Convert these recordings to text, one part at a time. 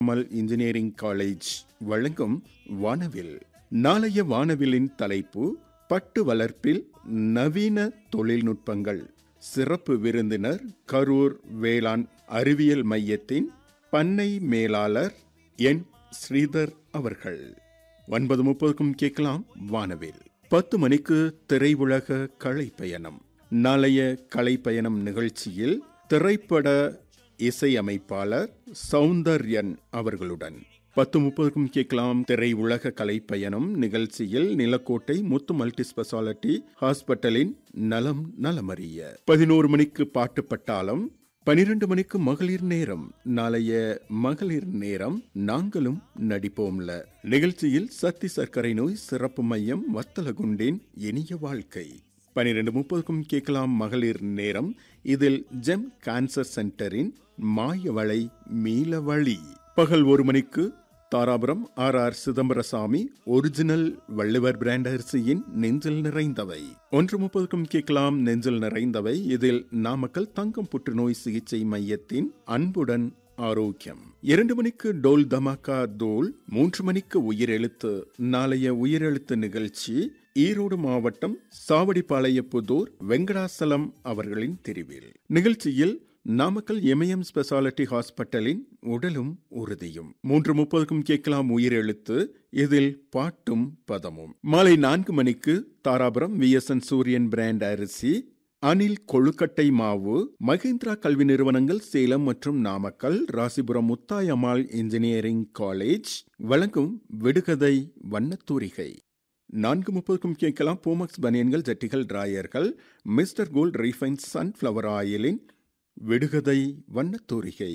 மல் engineering college வழங்கும் வானவில் நாளைய வானவிலின் தலைப்பு பட்டு வளர்ப்பில் நவீன தொழில்நுட்பங்கள் சிறப்பு விருந்தினர் கரூர் வேளாண் அறிவியல் மையத்தின் பண்ணை மேலாளர் என் ஸ்ரீதர் அவர்கள் ஒன்பது முப்பதுக்கும் கேட்கலாம் வானவில் பத்து மணிக்கு திரையுலக கலைப்பயணம் நாளைய கலைப்பயணம் நிகழ்ச்சியில் திரைப்பட இசையமைப்பாளர் சௌந்தர்யன் அவர்களுடன் பத்து முப்பதுக்கும் கேட்கலாம் திரையுலக கலைப்பயணம் நிகழ்ச்சியில் நிலக்கோட்டை முத்து மல்டி ஸ்பெஷாலிட்டி ஹாஸ்பிட்டலின் நலம் நலமறிய பதினோரு மணிக்கு பாட்டு பட்டாளம் பனிரெண்டு மணிக்கு மகளிர் நேரம் நாளைய மகளிர் நேரம் நாங்களும் நடிப்போம்ல நிகழ்ச்சியில் சக்தி சர்க்கரை நோய் சிறப்பு மையம் வத்தலகுண்டின் இனிய வாழ்க்கை பனிரெண்டு முப்பதுக்கும் கேட்கலாம் மகளிர் நேரம் இதில் ஜெம் கேன்சர் சென்டரின் மாயவளை மீளவழி பகல் ஒரு மணிக்கு Dharapuram R R Chidambarasamy original Valluvar brand அரிசியின் நெஞ்சில் நிறைந்தவை ஒன்று முப்பதுக்கும் கேட்கலாம் நெஞ்சில் நிறைந்தவை இதில் நாமக்கல் தங்கம் புற்றுநோய் சிகிச்சை மையத்தின் அன்புடன் ஆரோக்கியம் இரண்டு மணிக்கு டோல் தமாக்கா தோல் மூன்று மணிக்கு உயிரெழுத்து நாளைய உயிரெழுத்து நிகழ்ச்சி ஈரோடு மாவட்டம் சாவடிப்பாளையப்புதூர் வெங்கடாசலம் அவர்களின் தெரிவில் நிகழ்ச்சியில் நாமக்கல் எம்ஐஎம் ஸ்பெஷாலிட்டி ஹாஸ்பிட்டலின் உடலும் உறுதியும் மூன்று முப்பதுக்கும் கேட்கலாம் உயிரெழுத்து இதில் பாட்டும் பதமும் மாலை நான்கு மணிக்கு தாராபுரம் விஎஸ்என் சூரியன் பிராண்ட் அரிசி அனில் கொழுக்கட்டை மாவு மகேந்திரா கல்வி நிறுவனங்கள் சேலம் மற்றும் நாமக்கல் ராசிபுரம் முத்தாயம்மாள் இன்ஜினியரிங் காலேஜ் வழங்கும் விடுகதை வண்ணத்தூரிகை நான்கு முப்பதுக்கும் கேட்கலாம் போமக்ஸ் பனியன்கள் ஜட்டிகள் டிராயர்கள் மிஸ்டர் கோல்ட் ரீஃபைன் சன்ஃப்ளவர் ஆயிலின் விடுகதை வண்ணத்தூரிகை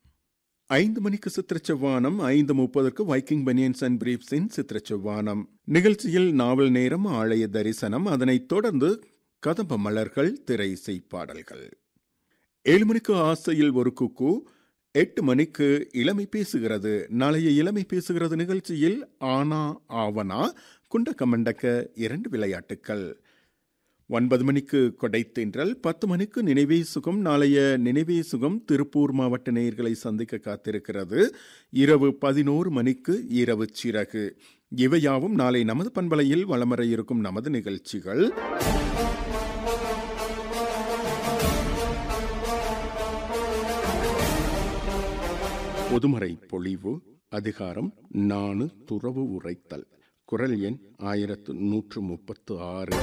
ஐந்து மணிக்கு சித்திரச்செவ்வானம் ஐந்து முப்பதற்கு வைக்கிங் பனியன்ஸ் அண்ட் பிரீப்ஸின் சித்திரச்செவ்வானம் நிகழ்ச்சியில் நாவல் நேரம் ஆலய தரிசனம் அதனைத் தொடர்ந்து கதம்ப மலர்கள் திரை இசை பாடல்கள் ஏழு மணிக்கு ஆசையில் ஒரு குக்கு எட்டு மணிக்கு இளமை பேசுகிறது நாளைய இளமை பேசுகிறது நிகழ்ச்சியில் ஆனா ஆவனா குண்டக்க மண்டக்க இரண்டு விளையாட்டுக்கள் ஒன்பது மணிக்கு கொடைத்தென்றல் பத்து மணிக்கு நினைவே சுகம் நாளைய நினைவே சுகம் திருப்பூர் மாவட்ட நேயர்களை சந்திக்க காத்திருக்கிறது இரவு பதினோரு மணிக்கு இரவு சிறகு இவையாவும் நாளை நமது பண்பலையில் வளமர இருக்கும் நமது நிகழ்ச்சிகள் பொதுமறை பொழிவு அதிகாரம் நானு துறவு உரைத்தல் குரல் எண் ஆயிரத்து நூற்று முப்பத்து ஆறு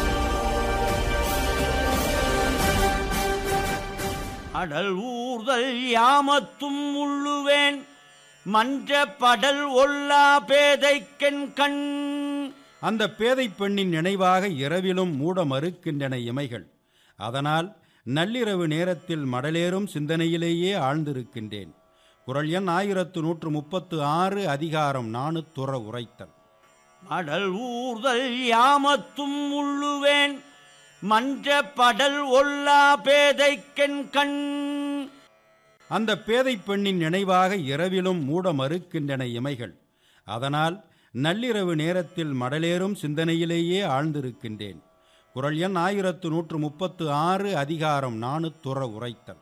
அடல் ஊர்தல் யாமத்தும் உள்ளுவேன் மன்ற படல் ஒல்லா பேதைக்கென் கண் அந்த பேதை பெண்ணின் நினைவாக இரவிலும் மூட மறுக்கின்றன இமைகள் அதனால் நள்ளிரவு நேரத்தில் மடலேறும் சிந்தனையிலேயே ஆழ்ந்திருக்கின்றேன் குரல் எண் ஆயிரத்து நூற்று முப்பத்து ஆறு அதிகாரம் நானு துற உரைத்தல் அடல் ஊர்தல் யாமத்தும் உள்ளுவேன் மன்ற படல் ஒல்லா பேதைக்கென் கண் அந்த பேதை பெண்ணின் நினைவாக இரவிலும் மூட மறுக்கின்றன இமைகள் அதனால் நள்ளிரவு நேரத்தில் மடலேறும் சிந்தனையிலேயே ஆழ்ந்திருக்கின்றேன் குரல் எண் ஆயிரத்து நூற்று முப்பத்து ஆறு அதிகாரம் நானு துற உரைத்தல்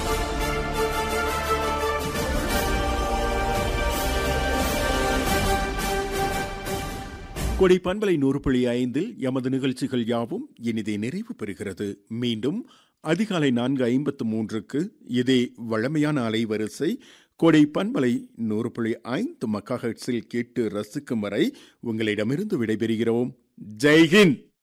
கொடை பண்பலை நூறு புள்ளி ஐந்தில் எமது நிகழ்ச்சிகள் யாவும் இனிதே நிறைவு பெறுகிறது மீண்டும் அதிகாலை நான்கு ஐம்பத்து மூன்றுக்கு இதே வழமையான அலைவரிசை கொடை பண்பலை நூறு புள்ளி ஐந்து மக்காஹெட்ஸில் கேட்டு ரசிக்கும் வரை உங்களிடமிருந்து விடைபெறுகிறோம் ஜெய்ஹிந்த்